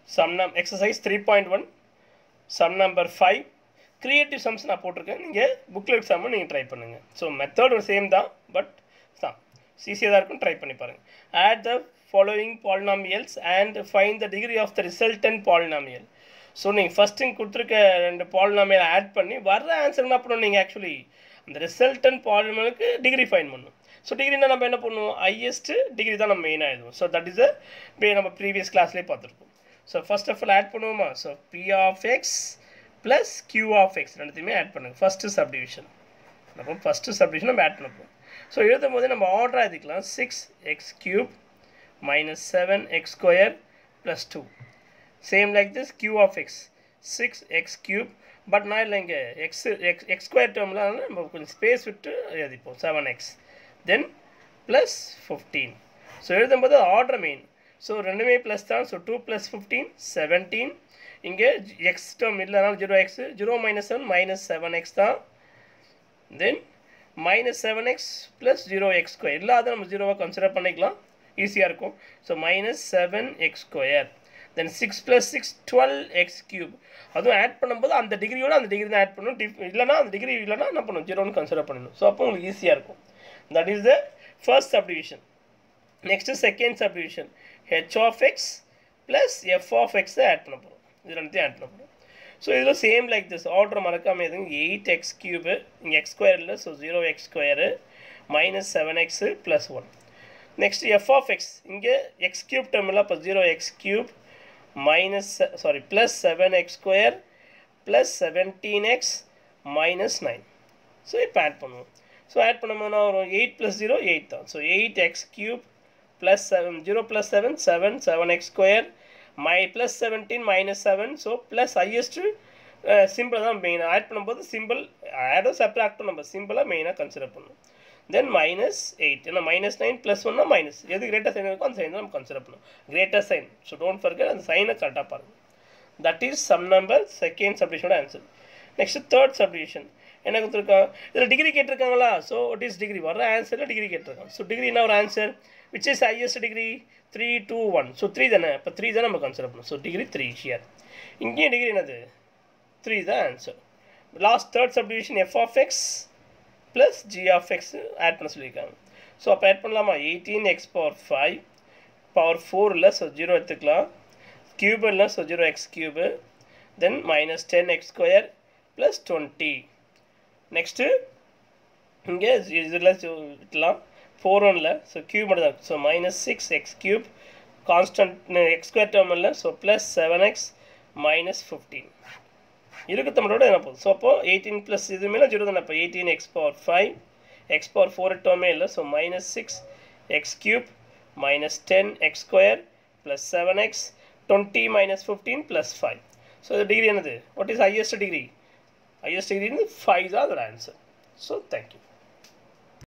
some நம் exercise three point one sum number five creative sums நான் போட்டிருக்கேன் நீங்கள் புக்கில் எக்ஸாமும் நீங்கள் ட்ரை பண்ணுங்கள் ஸோ மெத்தட் ஒரு சேம் தான் பட் தான் ஈஸியாக தான் இருக்கும் ட்ரை பண்ணி பாருங்கள் add the following polynomials and find the degree of the resultant polynomial so நீங்கள் ஃபஸ்ட்டு கொடுத்துருக்க ரெண்டு பாலினாமியல் ஆட் பண்ணி வர்ற ஆன்சர் என்ன பண்ணணும் நீங்கள் ஆக்சுவலி அந்த ரிசல்டன் பாலினாமியலுக்கு டிகிரி ஃபைன் பண்ணணும் ஸோ டிகிரினா நம்ம என்ன பண்ணுவோம் ஹையஸ்ட்டு டிகிரி தான் நம்ம மெயினாக எழுதுவோம் ஸோ தட் இஸ் அ நம்ம ப்ரீவியஸ் கிளாஸ்லேயே பார்த்துருப்போம் so first of all add பண்ணுவோமா so p of x plus q of x ரெண்டுத்தையுமே ஆட் பண்ணுங்க ஃபஸ்ட்டு சப்டிவிஷன் நம்ம ஃபஸ்ட்டு சப்டிவிஷன் நம்ம ஆட் பண்ணப்போம் ஸோ எழுதும் போது நம்ம ஆர்டராக எழுதிக்கலாம் six x cube minus seven x square plus two same like this q of x six x cube but நான் இல்லை இங்கே எக்ஸ் எக்ஸ் எக்ஸ் ஸ்கொயர் டேர்மில் நம்ம கொஞ்சம் ஸ்பேஸ் விட்டு எழுதிப்போம் seven x then plus fifteen so எழுதும்போது ஆர்டர் மெயின் ஸோ ரெண்டுமே ப்ளஸ் தான் so two plus fifteen seventeen இங்கே எக்ஸ் டேர்ம் இல்லைனாலும் zero x zero minus seven minus seven x தான் then minus seven x plus zero x square இல்லாத நம்ம ஜீரோவை consider பண்ணிக்கலாம் ஈஸியாக இருக்கும் so minus seven x square then six plus six twelve x cube அதுவும் add பண்ணும்போது அந்த டிகிரியோட அந்த டிகிரி தான் ஆட் பண்ணணும் டிஃப் இல்லைனா அந்த டிகிரி இல்லைனா என்ன பண்ணணும் ஜீரோன்னு கன்சிடர் பண்ணணும் ஸோ அப்போ உங்களுக்கு ஈஸியாக இருக்கும் that is the first subdivision next second subdivision h of x plus f of எக்ஸை ஆட் பண்ண போகிறோம் இது ரெண்டுத்தையும் ஆட் பண்ண போகிறோம் ஸோ இதில் சேம் லைக் திஸ் ஆர்டர் மறக்காமல் எதுங்க எயிட் எக்ஸ் கியூபு இங்கே எக்ஸ் ஸ்கொயரில் so zero x square minus seven x plus one next f of x இங்கே எக்ஸ் கியூப் டேர்மில் இப்போ zero x cube minus sorry plus seven x square plus seventeen x minus nine so இப்போ add பண்ணுவோம் so add பண்ணும்போது வரும் eight plus zero eight தான் so eight x cube plus seven zero plus seven seven seven x square my plus seventeen minus seven so plus highest simple தான் main add பண்ணும்போது simple ஆடும் சப்ராக்டும் நம்ம சிம்பிளாக மெயினாக கன்சிடர் பண்ணணும் தென் மைனஸ் எயிட் ஏன்னா மைனஸ் நைன் ப்ளஸ் ஒன்னா மைனஸ் எது கிரேட்டர் சைன் இருக்கோ அந்த சைன் தான் நம்ம கன்சிடர் பண்ணணும் greater sign so don't forget அந்த சைனை கரெக்டாக பாருங்கள் that is sum number second சப்டிஷனோட ஆன்சர் நெக்ஸ்ட் தேர்ட் சப்டிவிஷன் என்ன கொடுத்துருக்கான் இதில் டிகிரி கேட்டிருக்காங்களா ஸோ வாட் இஸ் டிகிரி வர ஆன்சரில் டிகிரி கேட்டிருக்காங்க ஸோ டிகிரி என்ன ஒரு answer which is highest degree three two one so three தானே இப்போ த்ரீ தான் நம்ம கன்சிடர் பண்ணணும் ஸோ டிகிரி த்ரீ ஷியர் இங்கேயும் டிகிரி என்னது த்ரீ தான் answer last third subdivision f of x plus g of x add பண்ண சொல்லியிருக்காங்க ஸோ அப்போ ஆட் பண்ணலாமா eighteen x power five power ஃபோரில் ஸோ ஜீரோ எடுத்துக்கலாம் கியூபில் so zero x cube then minus ten x square plus twenty next இங்கே இதில் விட்டலாம் ஃபோர் ஒனில் ஸோ கியூப் மட்டும் தான் so minus six x cube constant x square term இல்லை so plus seven x minus fifteen இருக்கு தமிழோட என்ன போகுது ஸோ அப்போது எயிட்டீன் ப்ளஸ் இதுவுமே ஜீரோ தானே இப்போ eighteen x power five x power four டேர்மே இல்லை so minus six x cube minus ten x square plus seven x twenty minus fifteen plus five so இது டிகிரி என்னது what is highest degree highest degree five தான் அதோட answer so thank you